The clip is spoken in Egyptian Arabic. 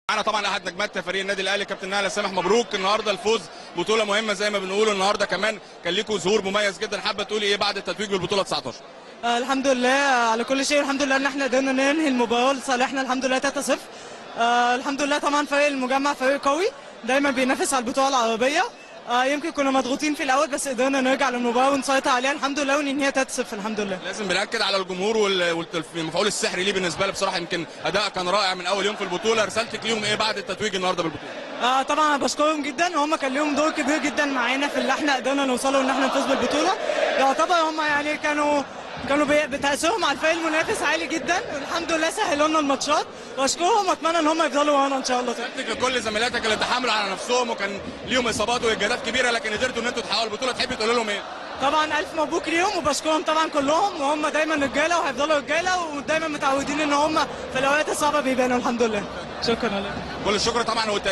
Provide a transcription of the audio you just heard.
معانا طبعا احد نجمات فريق النادي الاهلي كابتن نهله سامح مبروك النهارده الفوز بطوله مهمه زي ما بنقول النهارده كمان كان ليكوا ظهور مميز جدا حابه تقولي ايه بعد التتويج بالبطوله 19 آه الحمد لله على كل شيء والحمد لله ان احنا قدرنا ننهي المباراه لصالحنا الحمد لله 3-0 آه الحمد لله طبعا فريق المجمع فريق قوي دايما بينافس على البطوله العربيه آه يمكن كنا مضغوطين في الاول بس قدرنا نرجع للمباراه ونسيطر عليها الحمد لله وننهيها 3-0 الحمد لله لازم بنأكد على الجمهور وال- والمفعول السحري ليه بالنسبه لي بصراحه يمكن اداء كان رائع من اول يوم في البطوله رسالتك ليهم ايه بعد التتويج النهارده بالبطوله آه طبعا انا بشكرهم جدا وهم كان لهم دور كبير جدا معانا في اللي احنا قدرنا نوصله ان احنا نفوز بالبطوله يعتبر هم يعني كانوا كانوا بي- بتاثيرهم على الفريق المنافس عالي جدا والحمد لله سهلوا لنا الماتشات واشكرهم واتمنى ان هم يفضلوا معانا ان شاء الله رسالتك لكل زميلاتك اللي تحاملوا على نفسهم وكان ليهم اصابات واجهادات كبيره لكن قدرتوا ان انتوا تحققوا البطوله تحبي تقول لهم ايه طبعا الف مبروك ليهم وبشكرهم طبعا كلهم وهم دايما رجاله وهيفضلوا رجاله ودايما متعودين ان هم في الاوقات الصعبه بيبانوا الحمد لله شكرا لك كل الشكر طبعا والت-